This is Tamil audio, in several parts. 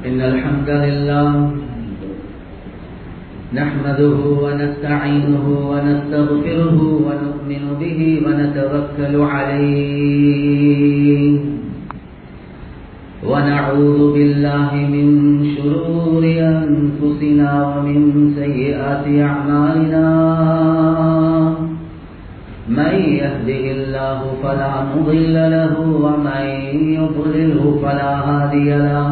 إن الحمد لله نحمده ونستعينه ونستغفره ونؤمن به ونتوكل عليه ونعوذ بالله من شرور أنفسنا ومن سيئات أعمالنا من يهده الله فلا مضل له ومن يضلله فلا هادي له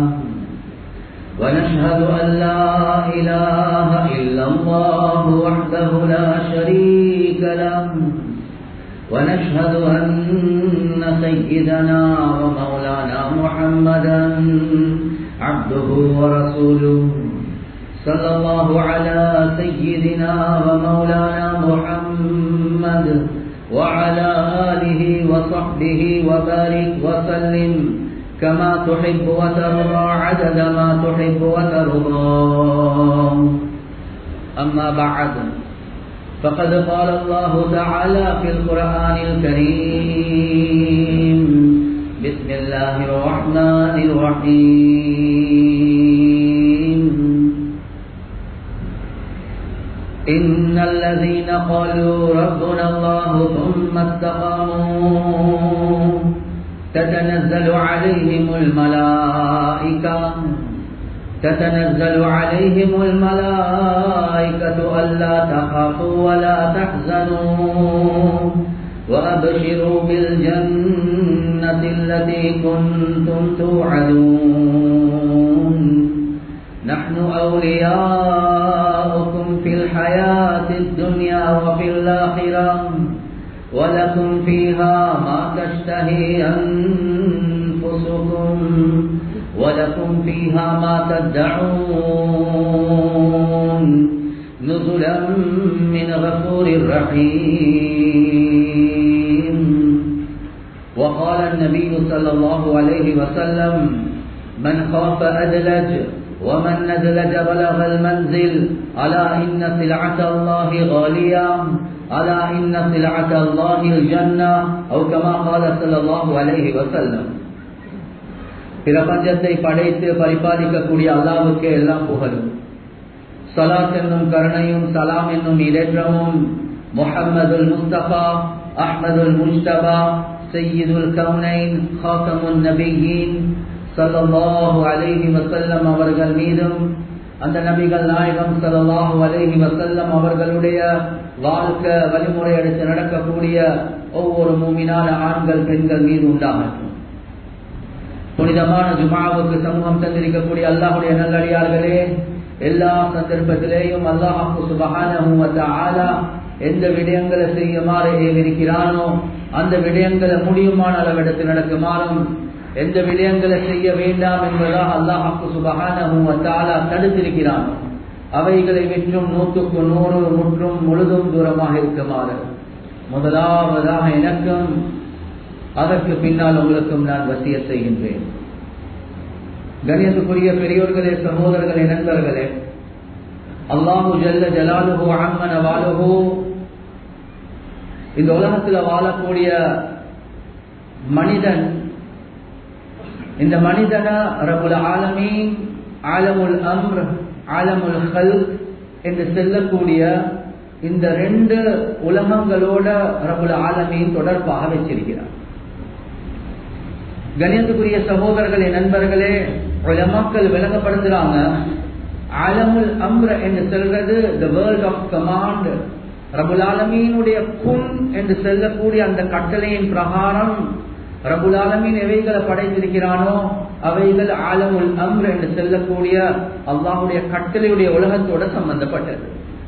ونشهد أن لا إله إلا الله وحده لا شريك له ونشهد أن سيدنا ومولانا محمدا عبده ورسوله صلى الله على سيدنا ومولانا محمد وعلى آله وصحبه وبارك وسلم كما تحب وترضى عدد ما تحب وترضى أما بعد فقد قال الله تعالى في القرآن الكريم بسم الله الرحمن الرحيم إن الذين قالوا ربنا الله ثم استقاموا تتنزل عليهم الملائكة تتنزل عليهم الملائكة ألا تخافوا ولا تحزنوا وأبشروا بالجنة التي كنتم توعدون نحن أولياؤكم في الحياة الدنيا وفي الآخرة ولكم فيها ما تشتهي أنفسكم ولكم فيها ما تدعون نزلا من غفور رحيم وقال النبي صلى الله عليه وسلم من خاف أدلج ومن ندلج بلغ المنزل ألا إن سلعة الله غالية ألا إن سلعة الله الجنة أو كما قال صلى الله عليه وسلم பிரபஞ்சத்தை படைத்து பரிபாலிக்கக்கூடிய அல்லாவுக்கு எல்லாம் புகழும் சலாத் என்னும் கருணையும் சலாம் என்னும் இடேற்றமும் முஹம்மதுல் முஸ்தபா அஹ்மதுல் முஸ்தபா சையீதுல் கவுனைன் ஹாசமுன் நபியின் சல்லாஹூ அலைஹி வசல்லம் அவர்கள் மீதும் அந்த நபிகள் நாயகம் சல்லாஹூ அலைஹி வசல்லம் அவர்களுடைய வாழ்க்கை வழிமுறை எடுத்து நடக்கக்கூடிய ஒவ்வொரு மூமினான ஆண்கள் பெண்கள் மீது உண்டாகட்டும் புனிதமான ஜுமாவுக்கு சமூகம் தந்திருக்கக்கூடிய அல்லாஹுடைய நல்லடியார்களே எல்லா சந்தர்ப்பத்திலேயும் அல்லாஹாக்கு சுபகான எந்த விடயங்களை செய்யுமாறு ஏவிருக்கிறானோ அந்த விடயங்களை முடியுமான அளவிடத்தில் நடக்குமாறும் எந்த விடயங்களை செய்ய வேண்டாம் என்பதாக அல்லாஹாக்கு சுபகான தடுத்திருக்கிறானோ அவைகளை விற்றும் நூற்றுக்கு நூறு முற்றும் முழுதும் தூரமாக இருக்குமாறு முதலாவதாக எனக்கும் அதற்கு பின்னால் உங்களுக்கும் நான் வசிய செய்கின்றேன் கணியத்துக்குரிய பெரியோர்களே சகோதரர்களே நண்பர்களே அல்லாஹு ஜல்ல ஜலாலுஹோ அம்மன வாலுஹோ இந்த உலகத்தில் வாழக்கூடிய மனிதன் இந்த மனிதன ரபுல் ஆலமீன் ஆலமுல் அம்ர் ஆலமுல் ஹல் என்று செல்லக்கூடிய இந்த ரெண்டு உலகங்களோட ரபுல் ஆலமீன் தொடர்பாக வச்சிருக்கிறார் கணியத்துக்குரிய சகோதரர்களே நண்பர்களே மக்கள் விளங்கப்படுத்துறாங்க ஆலமுல் அம்ர என்று சொல்றது த வேர்ல்ட் ஆஃப் கமாண்ட் ரபுல் ஆலமீனுடைய குன் என்று செல்லக்கூடிய அந்த கட்டளையின் பிரகாரம் ரபுல் ஆலமீன் எவைகளை படைத்திருக்கிறானோ அவைகள் ஆலமுல் அம்ர என்று செல்லக்கூடிய அல்லாஹுடைய கட்டளையுடைய உலகத்தோட சம்பந்தப்பட்டது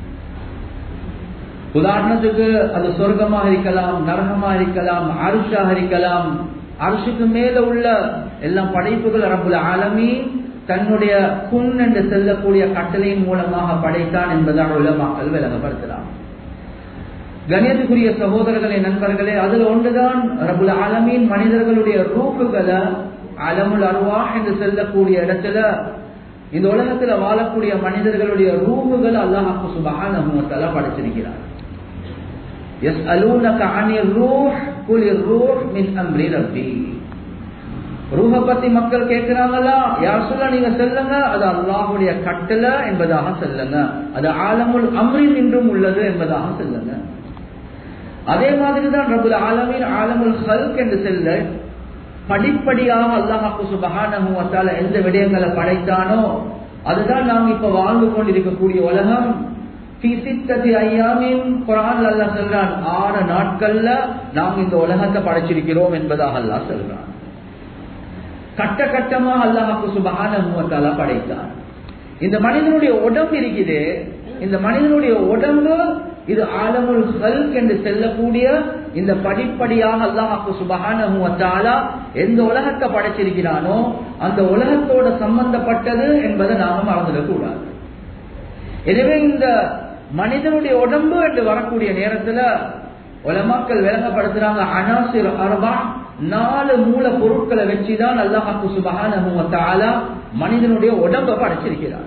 உதாரணத்துக்கு அது சொர்க்கமாக இருக்கலாம் நரகமாக இருக்கலாம் அரிஷாக இருக்கலாம் அரசுக்கு மேல உள்ள எல்லாம் படைப்புகள் ரபுல் ஆலமி தன்னுடைய குன் என்று செல்லக்கூடிய கட்டளையின் மூலமாக படைத்தான் என்பதாக உள்ள மக்கள் விளங்கப்படுத்தலாம் கணியத்துக்குரிய சகோதரர்களே நண்பர்களே அதுல ஒன்றுதான் ரபுல் ஆலமீன் மனிதர்களுடைய ரூப்புகளை அலமுல் அருவா என்று செல்லக்கூடிய இடத்துல இந்த உலகத்துல வாழக்கூடிய மனிதர்களுடைய ரூபுகள் அல்லாஹாக்கு சுபகான படைச்சிருக்கிறார் يسألونك عن الروح قل الروح من أمر ربي ரூஹ பத்தி மக்கள் கேட்கிறாங்களா யார் சொல்ல நீங்க செல்லுங்க அது அல்லாஹுடைய கட்டளை என்பதாக செல்லுங்க அது ஆலமுல் அம்ரின் என்றும் உள்ளது என்பதாக செல்லுங்க அதே மாதிரிதான் ரபுல் ஆலமின் ஆலமுல் ஹல்க் என்று செல்ல படிப்படியாக அல்லாஹாக்கு சுபஹானஹு வத்தால எந்த விடயங்களை படைத்தானோ அதுதான் நாம் இப்ப வாழ்ந்து கொண்டிருக்கக்கூடிய உலகம் ஐயாமின் குரான் அல்லா சொல்றான் ஆறு நாட்கள்ல நாம் இந்த உலகத்தை படைச்சிருக்கிறோம் என்பதாக அல்லா சொல்றான் கட்ட கட்டமா அல்லாஹாக்கு சுபஹான படைத்தான் இந்த மனிதனுடைய உடம்பு இருக்குது இந்த மனிதனுடைய உடம்பு இது ஆலமுல் ஹல்க் என்று செல்லக்கூடிய இந்த படிப்படியாக அல்லாஹாக்கு சுபஹான எந்த உலகத்தை படைச்சிருக்கிறானோ அந்த உலகத்தோட சம்பந்தப்பட்டது என்பதை நாம மறந்துடக்கூடாது எனவே இந்த மனிதனுடைய உடம்பு என்று வரக்கூடிய நேரத்துல உலமாக்கள் விளங்கப்படுத்துறாங்க அனாசிர் அரபா நாலு மூல பொருட்களை வச்சுதான் அல்லாஹாக்கு சுபகான மனிதனுடைய உடம்பை படைச்சிருக்கிறார்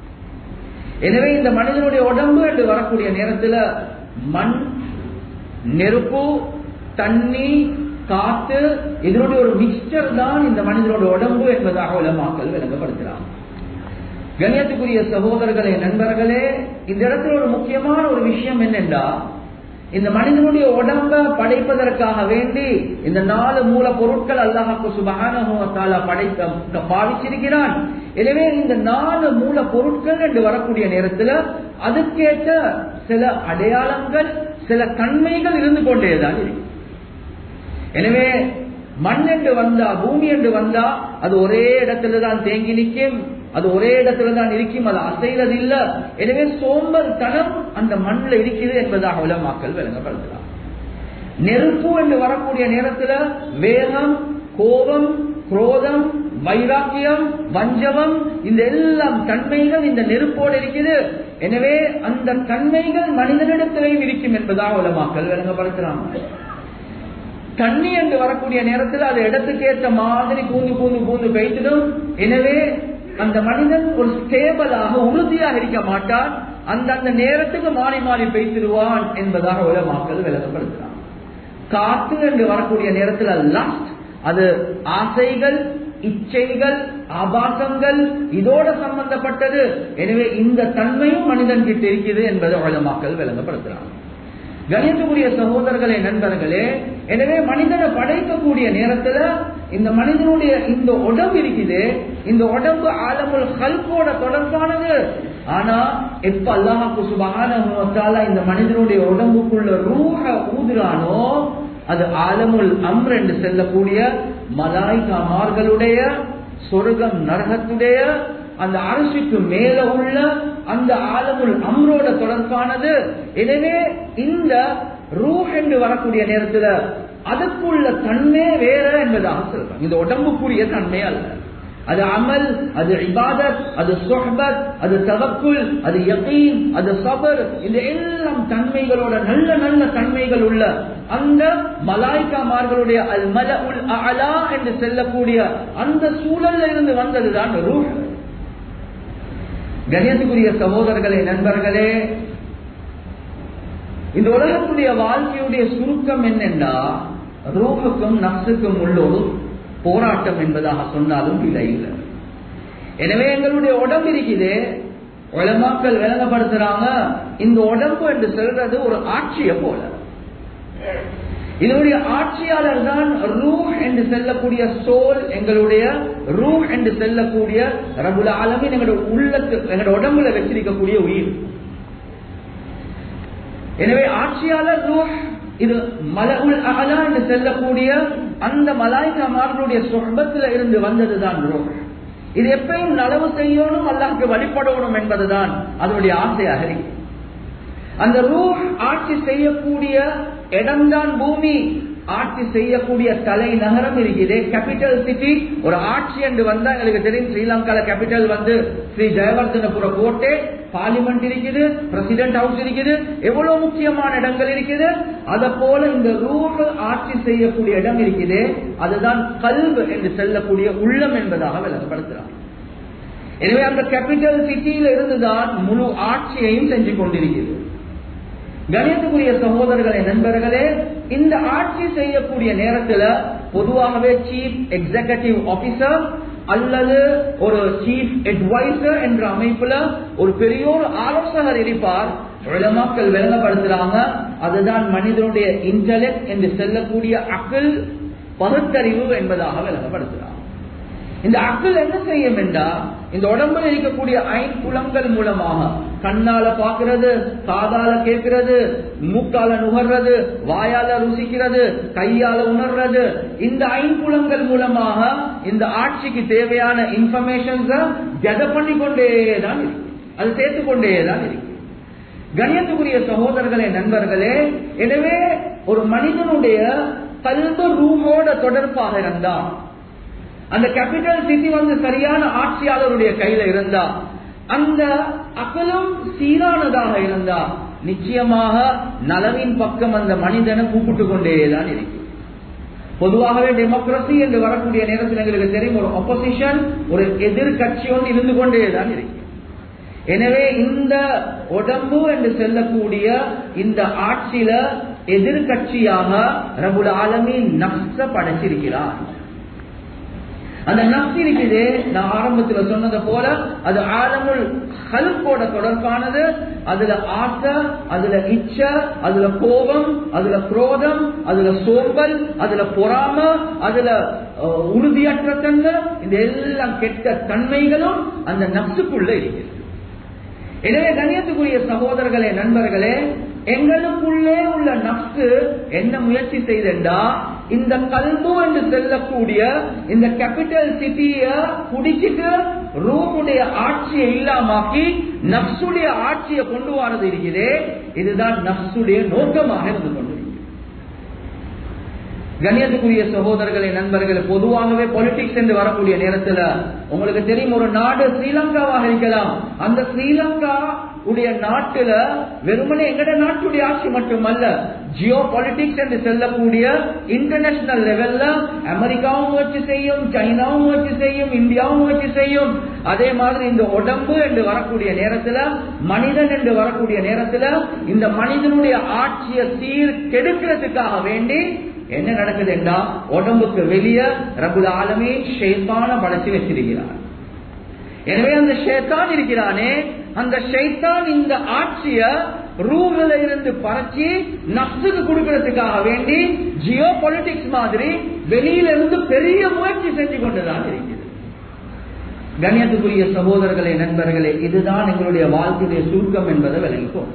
எனவே இந்த மனிதனுடைய உடம்பு என்று வரக்கூடிய நேரத்துல மண் நெருப்பு தண்ணி காத்து இதனுடைய ஒரு மிக்சர் தான் இந்த மனிதனுடைய உடம்பு என்பதாக உலமாக்கள் விளங்கப்படுத்துறாங்க கண்ணியத்துக்குரிய சகோதரர்களே நண்பர்களே இந்த இடத்துல ஒரு முக்கியமான ஒரு விஷயம் என்னென்றா இந்த மனிதனுடைய உடம்ப படைப்பதற்காக வேண்டி இந்த நாலு மூல பொருட்கள் அல்லாஹாக்கு சுபகான படைத்த பாவிச்சிருக்கிறான் எனவே இந்த நாலு மூல பொருட்கள் என்று வரக்கூடிய நேரத்துல அதுக்கேற்ற சில அடையாளங்கள் சில தன்மைகள் இருந்து கொண்டேதான் இருக்கு எனவே மண் என்று வந்தா பூமி என்று வந்தா அது ஒரே இடத்துல தான் தேங்கி நிற்கும் அது ஒரே இடத்துல தான் இருக்கும் அது அசைறது இல்ல எனவே சோம்பல் தனம் அந்த மண்ணில் இருக்குது என்பதாக உலமாக்கல் விளங்கப்படுத்தலாம் நெருப்பு என்று வரக்கூடிய நேரத்துல வேகம் கோபம் குரோதம் வைராக்கியம் வஞ்சகம் இந்த எல்லாம் தன்மைகள் இந்த நெருப்போடு இருக்குது எனவே அந்த தன்மைகள் மனிதனிடத்திலையும் இருக்கும் என்பதாக உலமாக்கல் விளங்கப்படுத்துறாங்க தண்ணி என்று வரக்கூடிய நேரத்தில் அது இடத்துக்கேற்ற மாதிரி பூந்து பூந்து பூந்து பெய்திடும் எனவே அந்த மனிதன் ஒரு ஸ்டேபிளாக உறுதியாக இருக்க மாட்டான் அந்தந்த நேரத்துக்கு மாறி மாறி பெய்திருவான் என்பதாக உலமாக்கள் விளக்கப்படுத்துறான் காத்து என்று வரக்கூடிய நேரத்தில் லாஸ்ட் அது ஆசைகள் இச்சைகள் ஆபாசங்கள் இதோட சம்பந்தப்பட்டது எனவே இந்த தன்மையும் மனிதன் கிட்ட இருக்குது என்பதை உலமாக்கள் விளங்கப்படுத்துறாங்க கணியத்துக்குரிய சகோதரர்களே நண்பர்களே எனவே மனிதனை படைக்கக்கூடிய நேரத்துல இந்த மனிதனுடைய இந்த உடம்பு இருக்குது இந்த உடம்பு ஆலமுல் ஹல்கோட தொடர்பானது ஆனா எப்ப அல்லாஹாக்கு சுபகான இந்த மனிதனுடைய உடம்புக்குள்ள ரூஹ ஊதுறானோ அது ஆலமுல் அம்ர் என்று செல்லக்கூடிய மலாய்காமார்களுடைய சொர்க்கம் நரகத்துடைய அந்த அரசுக்கு மேல உள்ள அந்த ஆலமுல் அம்ரோட தொடர்பானது எனவே இந்த ரூஹ் என்று வரக்கூடிய நேரத்துல அதுக்குள்ள தன்மை வேற என்பதாக சொல்றாங்க இந்த உடம்புக்குரிய தன்மை அல்ல அது அமல் அது இபாதத் அது சொஹபத் அது தவக்குல் அது யகீன் அது சபர் இந்த எல்லாம் தன்மைகளோட நல்ல நல்ல தன்மைகள் உள்ள அந்த மலாய்க்காமார்களுடைய அல் மல உல் அலா என்று செல்லக்கூடிய அந்த சூழல்ல இருந்து வந்ததுதான் ரூஹ் கணியத்துக்குரிய சகோதரர்களே நண்பர்களே இந்த உலகத்துடைய வாழ்க்கையுடைய சுருக்கம் என்னென்றா ரூஹுக்கும் நப்சுக்கும் உள்ள ஒரு போராட்டம் என்பதாக சொன்னாலும் இல்லை இல்லை எனவே எங்களுடைய உடம்பு இருக்குது உலமாக்கள் விளங்கப்படுத்துறாங்க இந்த உடம்பு என்று சொல்றது ஒரு ஆட்சியை போல இதனுடைய ஆட்சியாளர் தான் ரூஹ் என்று செல்லக்கூடிய சோல் எங்களுடைய ரூஹ் என்று செல்லக்கூடிய ரகுல ஆலமின் எங்களுடைய உள்ளத்து எங்களுடைய உடம்புல வச்சிருக்கக்கூடிய உயிர் எனவே ஆட்சியாளர் ரூஹ் இது மலகுல் அகலா என்று செல்லக்கூடிய அந்த மலாய்க்காமார்களுடைய சொர்பத்தில் இருந்து வந்ததுதான் ரூஹ் இது எப்பயும் நலவு செய்யணும் அல்லாஹ்க்கு வழிபடணும் என்பதுதான் அதனுடைய ஆசையாக இருக்கு அந்த ரூஹ் ஆட்சி செய்யக்கூடிய இடம்தான் பூமி ஆட்சி செய்யக்கூடிய தலைநகரம் இருக்குது கேபிட்டல் சிட்டி ஒரு ஆட்சி என்று வந்தா எங்களுக்கு தெரியும் ஸ்ரீலங்கால கேபிட்டல் வந்து ஸ்ரீ ஜெயவர்தனபுர கோட்டை பார்லிமெண்ட் இருக்குது பிரசிடென்ட் ஹவுஸ் இருக்குது எவ்வளவு முக்கியமான இடங்கள் இருக்குது அத போல இந்த ரூஹ் ஆட்சி செய்யக்கூடிய இடம் இருக்குது அதுதான் கல்வு என்று செல்லக்கூடிய உள்ளம் என்பதாக விளக்கப்படுத்துறாங்க எனவே அந்த கேபிட்டல் சிட்டியில இருந்துதான் முழு ஆட்சியையும் செஞ்சு கொண்டிருக்கிறது கணியத்துக்குரிய சகோதரர்களே நண்பர்களே இந்த ஆட்சி செய்யக்கூடிய நேரத்துல பொதுவாகவே சீஃப் எக்ஸிகூட்டிவ் ஆபீசர் அல்லது ஒரு சீஃப் அட்வைசர் என்ற அமைப்புல ஒரு பெரிய ஒரு ஆலோசகர் இருப்பார் உலமாக்கள் விளங்கப்படுத்துறாங்க அதுதான் மனிதனுடைய இன்டலெக்ட் என்று செல்லக்கூடிய அக்கல் பகுத்தறிவு என்பதாக விளங்கப்படுத்துறாங்க இந்த அக்கல் என்ன செய்யும் என்றா இந்த உடம்புல இருக்கக்கூடிய ஐம்புலங்கள் மூலமாக கண்ணால பாக்குறது காதால கேட்கிறது மூக்கால நுகர்றது வாயால ருசிக்கிறது கையால உணர்றது இந்த ஐம்புலங்கள் மூலமாக இந்த ஆட்சிக்கு தேவையான இன்ஃபர்மேஷன்ஸ கெதர் பண்ணி கொண்டேதான் இருக்கு அது சேர்த்து கொண்டேதான் இருக்கு கணியத்துக்குரிய சகோதரர்களே நண்பர்களே எனவே ஒரு மனிதனுடைய கல்வ ரூமோட தொடர்பாக இருந்தா அந்த கேபிட்டல் சிட்டி வந்து சரியான ஆட்சியாளருடைய கையில இருந்தா அந்த அகலம் சீரானதாக இருந்தா நிச்சயமாக நலவின் பக்கம் அந்த மனிதனை கூப்பிட்டு கொண்டேதான் இருக்கு பொதுவாகவே டெமோக்ரஸி என்று வரக்கூடிய நேரத்தில் எங்களுக்கு தெரியும் ஒரு ஒப்போசிஷன் ஒரு எதிர்கட்சி ஒன்று இருந்து கொண்டேதான் இருக்கு எனவே இந்த உடம்பு என்று செல்லக்கூடிய இந்த ஆட்சியில எதிர்கட்சியாக ரபுல் ஆலமி நப்ச படைச்சிருக்கிறார் அந்த நப்சி இருக்குது நான் ஆரம்பத்துல சொன்னது போல அது ஆலமுல் ஹல்கோட தொடர்பானது அதுல ஆசை அதுல இச்ச அதுல கோபம் அதுல குரோதம் அதுல சோம்பல் அதுல பொறாம அதுல உறுதியற்ற தன்மை இந்த எல்லாம் கெட்ட தன்மைகளும் அந்த நப்சுக்குள்ள இருக்கிறது எனவே கணியத்துக்குரிய சகோதரர்களே நண்பர்களே எங்களுக்குள்ளே உள்ள நப்சு என்ன முயற்சி செய்தா இந்த கல்பு என்று செல்லக்கூடிய இந்த கேபிட்டல் சிட்டிய குடிச்சிட்டு ரூமுடைய ஆட்சியை இல்லாமாக்கி நப்சுடைய ஆட்சியை கொண்டு வரது இருக்கிறதே இதுதான் நப்சுடைய நோக்கமாக இருந்து கொண்டிருக்கிறது கண்ணியத்துக்குரிய சகோதரர்களே நண்பர்கள் பொதுவாகவே பொலிட்டிக்ஸ் என்று வரக்கூடிய நேரத்துல உங்களுக்கு தெரியும் ஒரு நாடு ஸ்ரீலங்காவாக இருக்கலாம் அந்த ஸ்ரீலங்கா உடைய நாட்டுல வெறுமனே எங்கட நாட்டுடைய ஆட்சி மட்டுமல்ல ஜியோ பாலிட்டிக்ஸ் என்று செல்லக்கூடிய இன்டர்நேஷனல் லெவல்ல அமெரிக்காவும் முயற்சி செய்யும் சைனாவும் முயற்சி செய்யும் இந்தியாவும் முயற்சி செய்யும் அதே மாதிரி இந்த உடம்பு என்று வரக்கூடிய நேரத்துல மனிதன் என்று வரக்கூடிய நேரத்துல இந்த மனிதனுடைய ஆட்சியை சீர் கெடுக்கிறதுக்காக வேண்டி என்ன நடக்குது என்றா உடம்புக்கு வெளியே ரகுல ஆலமே ஷெய்தான படைச்சு வச்சிருக்கிறார் எனவே அந்த ஷேத்தான் இருக்கிறானே அந்த ஷைத்தான் இந்த ஆட்சிய ரூம்ல இருந்து பறச்சு நப்சுக்கு கொடுக்கறதுக்காக வேண்டி ஜியோ பொலிட்டிக்ஸ் மாதிரி வெளியில இருந்து பெரிய முயற்சி செஞ்சு கொண்டுதான் இருக்கிறது கண்ணியத்துக்குரிய சகோதரர்களே நண்பர்களே இதுதான் எங்களுடைய வாழ்க்கையுடைய சுருக்கம் என்பதை விளங்கிக்கும்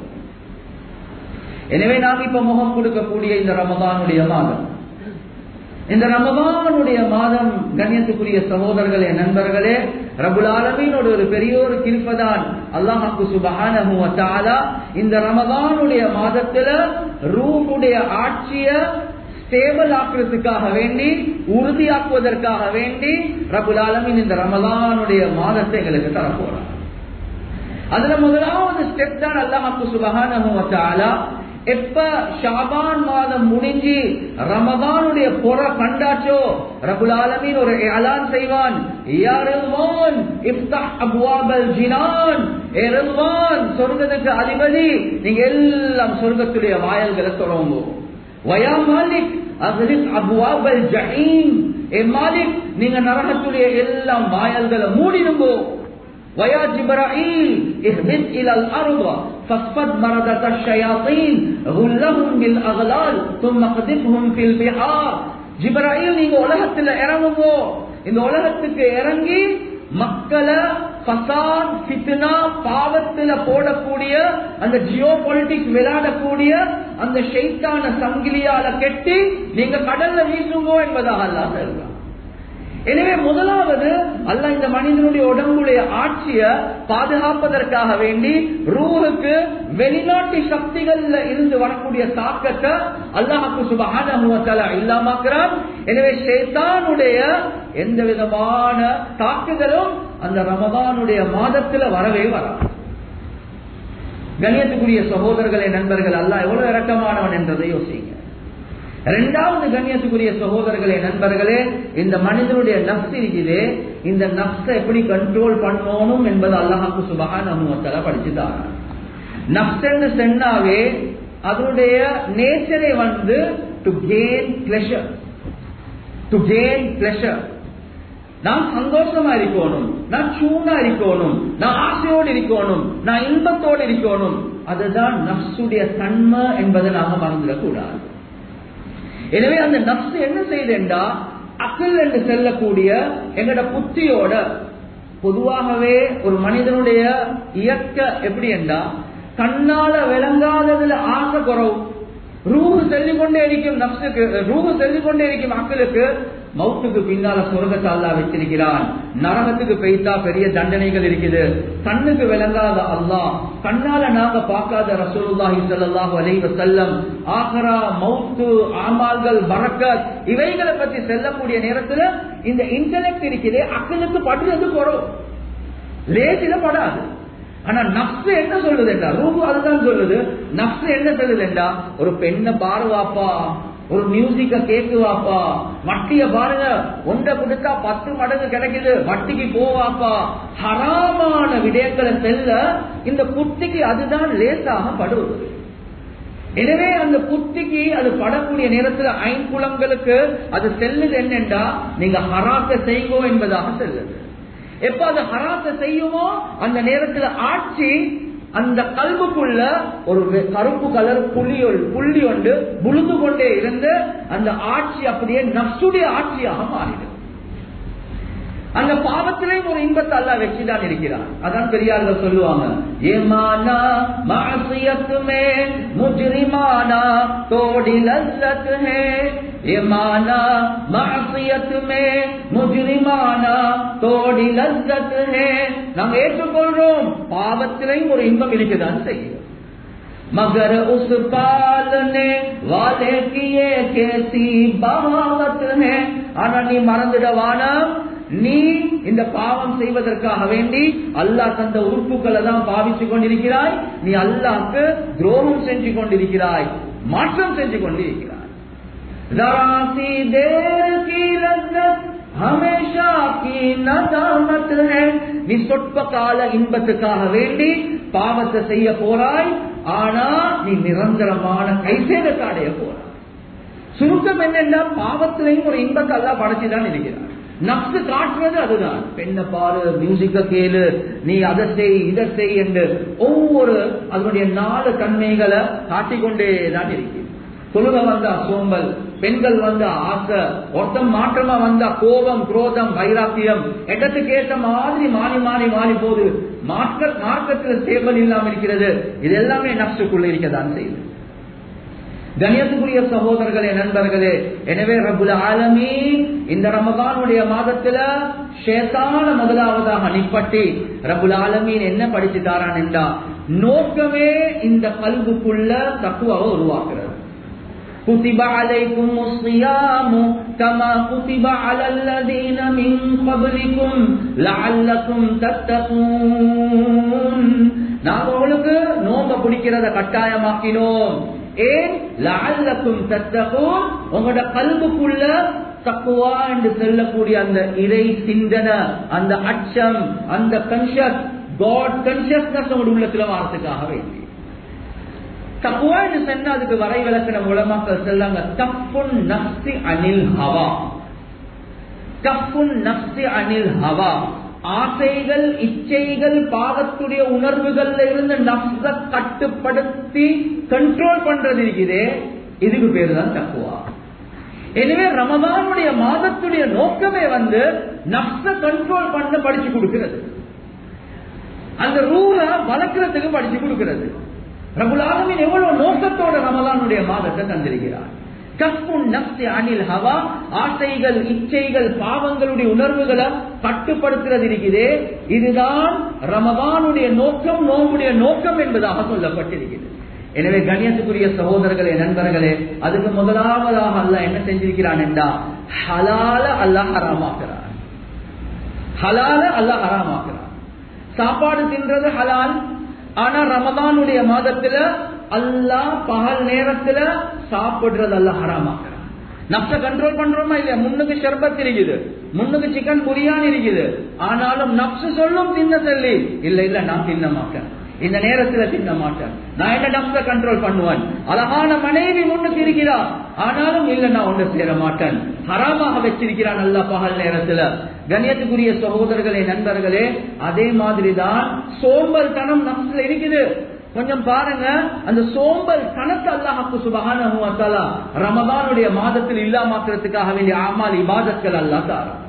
எனவே நாம் இப்ப முகம் கொடுக்கக்கூடிய இந்த ரமதானுடைய மாதம் இந்த ரமதானுடைய மாதம் கண்ணியத்துக்குரிய சகோதரர்களே நண்பர்களே ரபுல் ஆலமீனோட ஒரு பெரிய ஒரு கிருப்பதான் அல்லாஹாக்கு சுபஹான இந்த ரமதானுடைய மாதத்துல ரூமுடைய ஆட்சிய ஸ்டேபிள் ஆக்குறதுக்காக வேண்டி உறுதியாக்குவதற்காக வேண்டி ரபுல் ஆலமின் இந்த ரமதானுடைய மாதத்தை எங்களுக்கு தரப்போறார் அதுல முதலாவது ஸ்டெப் தான் அல்லாஹாக்கு சுபஹான எப்ப ஷாபான் மாதம் முடிஞ்சு ரமதானுடைய பொற கண்டாச்சோ ரபுல் ஆலமீன் ஒரு அலான் செய்வான் சொர்க்கத்துக்கு அதிபதி நீங்க எல்லாம் சொர்க்கத்துடைய வாயல்களை தொடங்கும் வயா மாலிக் அபுவாபல் ஜஹீம் ஏ மாலிக் நீங்க நரகத்துடைய எல்லாம் வாயல்களை மூடிடுங்கோ ويا جبرائيل اهبط الى الارض فاصفد مردة الشياطين غلهم بالاغلال ثم قذفهم في البحار ஜிப்ராயில் நீங்க உலகத்துல இறங்குவோ இந்த உலகத்துக்கு இறங்கி மக்களை பசாத் ஃபித்னா பாவத்துல போடக்கூடிய அந்த ஜியோ பொலிட்டிக்ஸ் விளையாடக்கூடிய அந்த ஷெய்தான சங்கிலியால கெட்டி நீங்க கடல்ல வீசுங்கோ என்பதாக அல்லாஹ் சொல்றான் எனவே முதலாவது அல்ல இந்த மனிதனுடைய உடம்புடைய ஆட்சிய பாதுகாப்பதற்காக வேண்டி ரூஹுக்கு வெளிநாட்டு சக்திகள்ல இருந்து வரக்கூடிய தாக்கத்தை அல்லாஹாக்கு சுபகான இல்லாமக்கிறான் எனவே ஷேத்தானுடைய எந்த விதமான தாக்குதலும் அந்த ரமதானுடைய மாதத்துல வரவே வராது கண்ணியத்துக்குரிய சகோதரர்களே நண்பர்கள் அல்ல எவ்வளவு இறக்கமானவன் என்றதை யோசிங்க இரண்டாவது கண்ணியத்துக்குரிய சகோதரர்களே நண்பர்களே இந்த மனிதனுடைய நப்ஸ் இருக்குது இந்த நப்சை எப்படி கண்ட்ரோல் பண்ணணும் என்பது அல்லாஹாக்கு சுபகா நம்ம படிச்சுதான் நப்ஸ் என்று சொன்னாவே அதனுடைய நேச்சரை வந்து to gain pleasure to gain pleasure நான் சந்தோஷமா இருக்கணும் நான் சூனா இருக்கணும் நான் ஆசையோடு இருக்கணும் நான் இன்பத்தோடு இருக்கணும் அதுதான் நப்சுடைய தன்மை என்பதை நாம மறந்துடக்கூடாது எனவே அந்த நப்சு என்ன செய்தேன்டா அக்கல் என்று செல்லக்கூடிய எங்கட புத்தியோட பொதுவாகவே ஒரு மனிதனுடைய இயக்க எப்படி என்றா கண்ணால விளங்காததுல ஆசை குறவு ரூபு செல்லிக் கொண்டே இருக்கும் நப்சுக்கு ரூபு செல்லிக் கொண்டே இருக்கும் மக்களுக்கு மவுத்துக்கு பின்னால சொர்க்கத்தை அல்லா வச்சிருக்கிறான் நரகத்துக்கு பெய்தா பெரிய தண்டனைகள் இருக்குது கண்ணுக்கு விளங்காத அல்லாஹ் கண்ணால நாங்க பார்க்காத ரசூலுல்லாஹி ஸல்லல்லாஹு அலைஹி வஸல்லம் ஆகரா மவுத்து ஆமால்கள் பரக்கத் இவைகளை பத்தி செல்லக்கூடிய நேரத்துல இந்த இன்டெலெக்ட் இருக்குது அக்கலுக்கு படுறது குறவு லேசில படாது ஆனா நப்சு என்ன சொல்லுது என்றா ரூபு அதுதான் சொல்லுது நப்சு என்ன சொல்லுது என்றா ஒரு பெண்ணை பாருவாப்பா ஒரு மியூசிக்க கேக்குவாப்பா வட்டிய பாருங்க ஒன்றை கொடுத்தா பத்து மடங்கு கிடைக்குது வட்டிக்கு போவாப்பா ஹராமான விடயங்களை செல்ல இந்த புத்திக்கு அதுதான் லேசாக படுவது எனவே அந்த புத்திக்கு அது படக்கூடிய நேரத்தில் ஐங்குளங்களுக்கு அது செல்லுது என்னென்றா நீங்க ஹராத்தை செய்வோ என்பதாக செல்லுது எப்ப அது ஹராத்தை செய்யுமோ அந்த நேரத்தில் ஆட்சி அந்த கல்புக்குள்ள ஒரு கருப்பு கலர் புள்ளி புள்ளி ஒன்று புழுந்து கொண்டே இருந்து அந்த ஆட்சி அப்படியே நப்சுடைய ஆட்சியாக மாறிடும் அந்த பாவத்திலையும் ஒரு இன்பத்தை அல்ல வச்சுதான் இருக்கிறார் அதான் பெரியார்கள் சொல்லுவாங்க ஏமானா மாசியத்துமே முஜ்ரிமானா தோடி லல்லத் ஹே ஏமானா மாசியத்துமே முஜ்ரிமானா தோடி லல்லத் ஹே நாம் ஏற்றுக்கொள்றோம் பாவத்திலையும் ஒரு இன்பம் இருக்குதான் செய்யும் मगर उस पालने वाले की ये कैसी बहावत है ஆனா நீ மறந்துடவான நீ இந்த பாவம் செய்வதற்காக வேண்டி அல்லாஹ் தந்த உறுப்புகளை தான் பாவிச்சு கொண்டிருக்கிறாய் நீ அல்லாஹ்க்கு துரோகம் செஞ்சு கொண்டிருக்கிறாய் மாற்றம் செஞ்சு கொண்டிருக்கிறாய் जरासी देर की लज्जत हमेशा की नदामत है நீ சொற்ப கால இன்பத்துக்காக வேண்டி பாவத்தை செய்ய போறாய் ஆனா நீ நிரந்தரமான கைசேதத்தை அடைய போறாய் சுருக்கம் என்னென்னா பாவத்திலையும் ஒரு இன்பத்தை எல்லாம் படைச்சுதான் இருக்கிறார் நப்சு காட்டுறது அதுதான் பெண்ணை பாரு மியூசிக்க கேளு நீ அதை செய் இதை செய் என்று ஒவ்வொரு அதனுடைய நாலு தன்மைகளை காட்டிக்கொண்டே தான் இருக்கிறது தொழுக வந்தா சோம்பல் பெண்கள் வந்தா ஆசை ஒருத்தம் மாற்றமா வந்தா கோபம் குரோதம் வைராக்கியம் இடத்துக்கு ஏற்ற மாதிரி மாறி மாறி மாறி போகுது மார்க்க மார்க்கத்தில் ஸ்டேபிள் இல்லாம இருக்கிறது இது எல்லாமே நப்சுக்குள்ள இருக்கதான் செய்யுது கணியத்துக்குரிய சகோதரர்களே நண்பர்களே எனவே ரபுல் ஆலமி இந்த ரமதானுடைய மாதத்துல ஷேத்தான முதலாவதாக நிப்பட்டி ரபுல் ஆலமீன் என்ன படிச்சு தாரான் என்றா நோக்கமே இந்த கல்வுக்குள்ள தக்குவாவை உருவாக்குறது كتب عليكم الصيام كما كتب على الذين من قبلكم لعلكم تتقون நாங்க உங்களுக்கு நோம்ப பிடிக்கிறத கட்டாயமாக்கினோம் ஏன் லஅல்லக்கும் தத்தகூன் உங்களோட கல்புக்குள்ள தக்குவா என்று சொல்லக்கூடிய அந்த இறை சிந்தனை அந்த அச்சம் அந்த கன்ஷியஸ் காட் கன்ஷியஸ்னஸ் உங்களோட உள்ளத்துல வாரத்துக்காக வேண்டி தக்குவா என்று சொன்னா அதுக்கு வரை விளக்கின உலமாக்கள் சொல்லாங்க தப்புன் நப்சி அனில் ஹவா தப்புன் நப்சி அனில் ஹவா ஆசைகள் இச்சைகள் பாவத்துடைய உணர்வுகள்ல இருந்து நப்ச கட்டுப்படுத்தி கண்ட்ரோல் பண்றது இருக்குதே இதுக்கு பேரு தான் தக்குவா எனவே ரமதானுடைய மாதத்துடைய நோக்கமே வந்து நப்ச கண்ட்ரோல் பண்ண படிச்சு கொடுக்கிறது அந்த ரூலை வளர்க்கறதுக்கு படிச்சு கொடுக்கிறது ரகுலாலமின் எவ்வளவு நோக்கத்தோட ரமலானுடைய மாதத்தை தந்திருக்கிறார் கப்புன் நப்சி அனில் ஹவா ஆசைகள் இச்சைகள் பாவங்களுடைய உணர்வுகளை கட்டுப்படுத்துறது இருக்குதே இதுதான் ரமதானுடைய நோக்கம் நோம்புடைய நோக்கம் என்பதாக சொல்லப்பட்டிருக்கிறது எனவே கண்ணியத்துக்குரிய சகோதரர்களே நண்பர்களே அதுக்கு முதலாவதாக அல்ல என்ன செஞ்சிருக்கிறான் என்றா ஹலால அல்லாஹ் ஹராமாக்குறான் ஹலால அல்லாஹ் ஹராமாக்குறான் சாப்பாடு தின்றது ஹலால் ஆனா ரமதானுடைய மாதத்துல அல்லாஹ் பகல் நேரத்துல சாப்பிடுறது அல்ல ஹராமாக்குறான் நப்ச கண்ட்ரோல் பண்றோமா இல்லையா முன்னுக்கு ஷர்பத் இருக்குது முன்னுக்கு சிக்கன் புரியான் இருக்குது ஆனாலும் நப்சு சொல்லும் தின்ன சொல்லி இல்ல இல்ல நான் தின்ன மாட்டேன் இந்த நேரத்துல தின்ன மாட்டேன் நான் என்ன நப்ச கண்ட்ரோல் பண்ணுவேன் அழகான மனைவி முன்னுக்கு இருக்கிறா ஆனாலும் இல்ல நான் ஒன்று சேர மாட்டேன் ஹராமாக வச்சிருக்கிறான் நல்லா பகல் நேரத்துல கண்ணியத்துக்குரிய சகோதரர்களே நண்பர்களே அதே மாதிரிதான் சோம்பல் தனம் நப்சுல இருக்குது கொஞ்சம் பாருங்க அந்த சோம்பல் கணக்கு அல்லாஹுக்கு சுபகான ரமதானுடைய மாதத்தில் இல்லாமக்கிறதுக்காக வேண்டிய ஆமால் இபாதத்கள் அல்லா தாரம்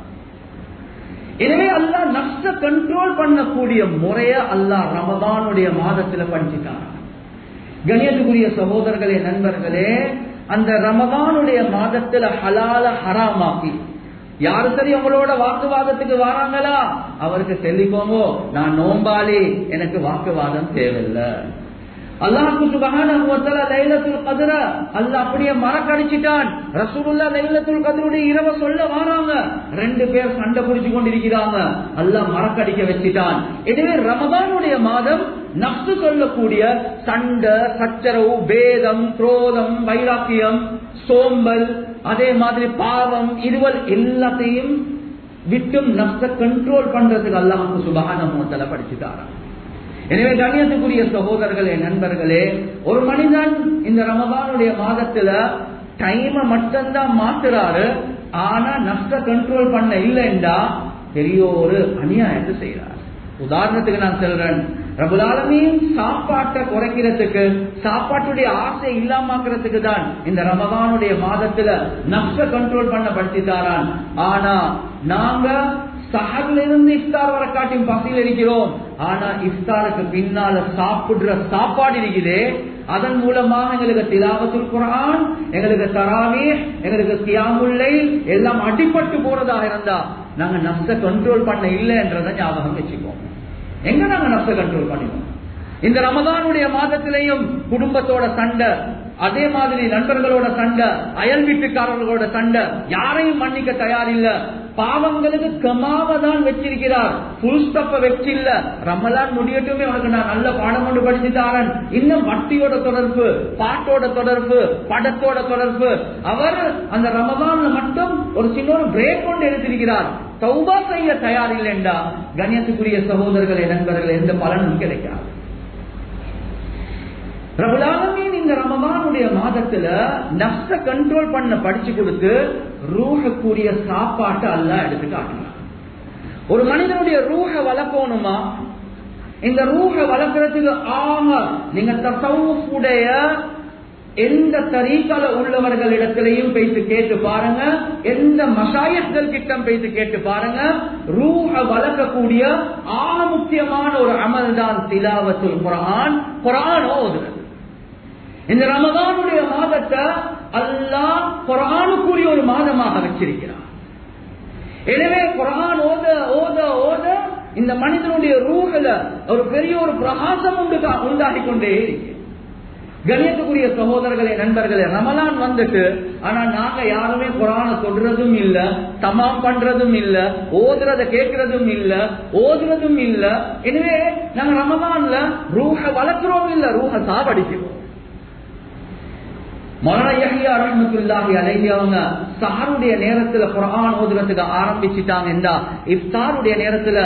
எனவே அல்லா நஷ்ட கண்ட்ரோல் பண்ணக்கூடிய முறைய அல்லா ரமதானுடைய மாதத்துல படிச்சுட்டான் கணியத்துக்குரிய சகோதரர்களே நண்பர்களே அந்த ரமதானுடைய மாதத்துல ஹலால ஹராமாக்கி யாரு சரி உங்களோட வாக்குவாதத்துக்கு வராங்களா அவருக்கு சொல்லிக்கோங்க நான் நோம்பாளி எனக்கு வாக்குவாதம் தேவையில்லை அல்லாஹு சுபஹானஹு வ தஆலா லைலத்துல் கத்ர அல்லாஹ் அப்படியே மறக்கடிச்சிட்டான் ரசூலுல்லாஹ் லைலத்துல் கத்ருடைய இரவு சொல்ல வராங்க ரெண்டு பேர் சண்டை புடிச்சு கொண்டிருக்கிறாங்க அல்லாஹ் மறக்கடிக்க வச்சிட்டான் எனவே ரமதானுடைய மாதம் நப்சு சொல்லக்கூடிய சண்டை சச்சரவு பேதம் குரோதம் வைராக்கியம் சோம்பல் அதே மாதிரி பாவம் இருவல் எல்லாத்தையும் விட்டும் நப்ச கண்ட்ரோல் பண்றதுக்கு அல்லாஹு சுபஹானஹு வ தஆலா படிச்சுட்டாராம் எனவே கண்ணியத்துக்குரிய சகோதரர்களே நண்பர்களே ஒரு மனிதன் இந்த ரமதானுடைய மாதத்துல டைம மட்டும்தான் மாத்துறாரு ஆனா நஷ்ட கண்ட்ரோல் பண்ண இல்லைண்டா பெரிய ஒரு அநியாயத்தை செய்யறார் உதாரணத்துக்கு நான் சொல்றேன் ரபுலாலமையும் சாப்பாட்டை குறைக்கிறதுக்கு சாப்பாட்டுடைய ஆசை இல்லாமக்கிறதுக்கு தான் இந்த ரமதானுடைய மாதத்துல நஷ்ட கண்ட்ரோல் பண்ண படுத்தித்தாரான் ஆனா நாங்க சஹர்ல இருந்து இஃப்தார் வர காட்டியும் பசியில் இருக்கிறோம் ஆனா இஃப்தாருக்கு பின்னால சாப்பிடுற சாப்பாடு இருக்குதே அதன் மூலமாக எங்களுக்கு திலாவத்துல் குரான் எங்களுக்கு தராவே எங்களுக்கு கியாமுல்லை எல்லாம் அடிபட்டு போறதாக இருந்தா நாங்க நஷ்ட கண்ட்ரோல் பண்ண இல்லைன்றத ஞாபகம் வச்சுக்கோம் எங்க நாங்க நஷ்ட கண்ட்ரோல் பண்ணினோம் இந்த ரமதானுடைய மாதத்திலையும் குடும்பத்தோட சண்டை அதே மாதிரி நண்பர்களோட சண்டை அயல் வீட்டுக்காரர்களோட சண்டை யாரையும் மன்னிக்க தயாரில்ல பாவங்களுக்கு கமாவ தான் வச்சிருக்கிறார் புல் ஸ்டப்ப வச்சில்ல ரமலான் முடியட்டுமே உனக்கு நான் நல்ல பாடம் கொண்டு படிச்சு தாரன் இன்னும் வட்டியோட தொடர்பு பாட்டோட தொடர்பு படத்தோட தொடர்பு அவர் அந்த ரமதான்ல மட்டும் ஒரு சின்ன ஒரு பிரேக் கொண்டு எடுத்திருக்கிறார் தௌபா செய்ய தயாரில்லைண்டா கண்ணியத்துக்குரிய சகோதரர்களே நண்பர்கள் எந்த பலனும் கிடைக்காது பிரபலாலமீன் இந்த ரமதானுடைய மாதத்துல நஷ்ட கண்ட்ரோல் பண்ண படிச்சு கொடுத்து ரூஹக்கூடிய சாப்பாட்டை அல்ல எடுத்து காட்டினான் ஒரு மனிதனுடைய ரூஹ வளர்க்கணுமா இந்த ரூஹ வளர்க்கறதுக்கு ஆக நீங்க தசவுடைய எந்த தரீக்கால உள்ளவர்கள் இடத்திலையும் பேசி கேட்டு பாருங்க எந்த மசாயர்கள் கிட்டம் பேசி கேட்டு பாருங்க ரூஹ வளர்க்கக்கூடிய ஆக முக்கியமான ஒரு அமல் தான் திலாவத்துல் குரான் குரான் ஓதுறது இந்த ரமதானுடைய மாதத்தை அல்லாஹ் குரானுக்குரிய ஒரு மாதமாக வச்சிருக்கிறார் எனவே குரான் ஓத ஓத ஓத இந்த மனிதனுடைய ரூஹல ஒரு பெரிய ஒரு பிரகாசம் உண்டு உண்டாகி கொண்டே இருக்கு கணியத்துக்குரிய சகோதரர்களே நண்பர்களே ரமலான் வந்துட்டு ஆனா நாங்க யாருமே குரான சொல்றதும் இல்ல தமாம் பண்றதும் இல்ல ஓதுறத கேட்கறதும் இல்ல ஓதுறதும் இல்ல எனவே நாங்க ரமலான்ல ரூஹ வளர்க்கிறோம் இல்ல ரூஹ சாவடிக்கிறோம் அவங்க சஹருடைய நேரத்துல குரான் ஓதுறதுக்கு ஆரம்பிச்சுட்டாங்க இஃப்தாருடைய நேரத்துல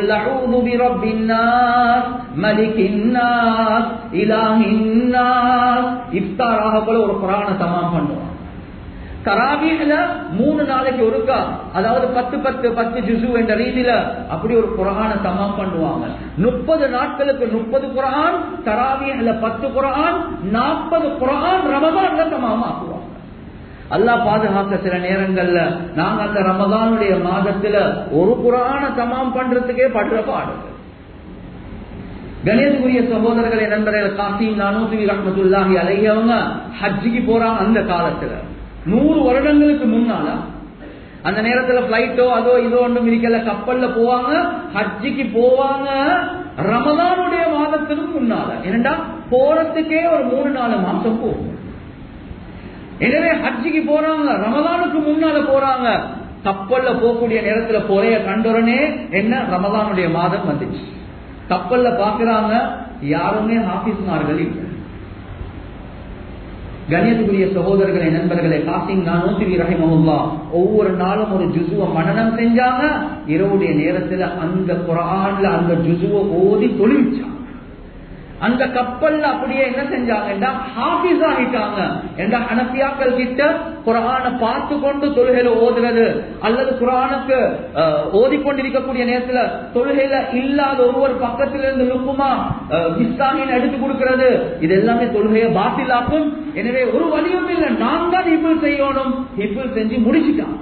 இஃப்தாராக போல ஒரு குரான தமாம் பண்ணுவாங்க தராவீகல மூணு நாளைக்கு ஒருக்கா அதாவது பத்து பத்து பத்து ஜுசு என்ற ரீதியில அப்படி ஒரு குரான தமாம் பண்ணுவாங்க முப்பது நாட்களுக்கு முப்பது குரான் தராவீகல பத்து குரான் நாற்பது குரான் ரமதான்ல தமாம் ஆக்குவாங்க அல்லா பாதுகாக்க சில நேரங்கள்ல நாங்க அந்த ரமதானுடைய மாதத்துல ஒரு குரான தமாம் பண்றதுக்கே படுற பாடு கணேசகுரிய சகோதரர்களை நண்பர்கள் காசிம் நானூத்தி ரஹமத்துல்லாஹி அலையவங்க ஹஜ்ஜிக்கு போறாங்க அந்த காலத்துல நூறு வருடங்களுக்கு முன்னால அந்த நேரத்துல பிளைட்டோ அதோ இதோ ஒன்றும் இருக்கல கப்பல்ல போவாங்க ஹஜ்ஜிக்கு போவாங்க ரமதானுடைய மாதத்துக்கு முன்னால ஏனண்டா போறதுக்கே ஒரு மூணு நாலு மாசம் போகும் எனவே ஹஜ்ஜிக்கு போறாங்க ரமதானுக்கு முன்னால போறாங்க கப்பல்ல போகக்கூடிய நேரத்துல பொறைய கண்டுடனே என்ன ரமதானுடைய மாதம் வந்துச்சு கப்பல்ல பாக்குறாங்க யாருமே ஹாபிஸ்மார்கள் இல்லை கணியத்துக்குரிய சகோதரர்களை நண்பர்களை காசிங் நானூத்தி ரஹிமஹுல்லா ஒவ்வொரு நாளும் ஒரு ஜுசுவ மனநம் செஞ்சாங்க இரவுடைய நேரத்துல அந்த குரான்ல அந்த ஜுசுவ ஓதி தொழிற்சாங்க அந்த கப்பல்ல அப்படியே என்ன செஞ்சாங்கன்னா ஹாபிஸ் ஆகிட்டாங்க என்ற அனப்பியாக்கள் கிட்ட குரான பார்த்து கொண்டு தொழுகையில ஓதுறது அல்லது குரானுக்கு அஹ், ஓதிக்கொண்டிருக்கக்கூடிய நேரத்துல தொழுகையில இல்லாத ஒருவர் பக்கத்துல இருந்து லுக்குமா பிஸ்தானின்னு எடுத்து கொடுக்கிறது இது எல்லாமே தொழுகையை பாத்திலாக்கும் எனவே ஒரு வழியும் இல்லை நான் தான் ஹிப்பிள் செய்யணும் ஹிப்பிள் செஞ்சு முடிச்சுட்டான்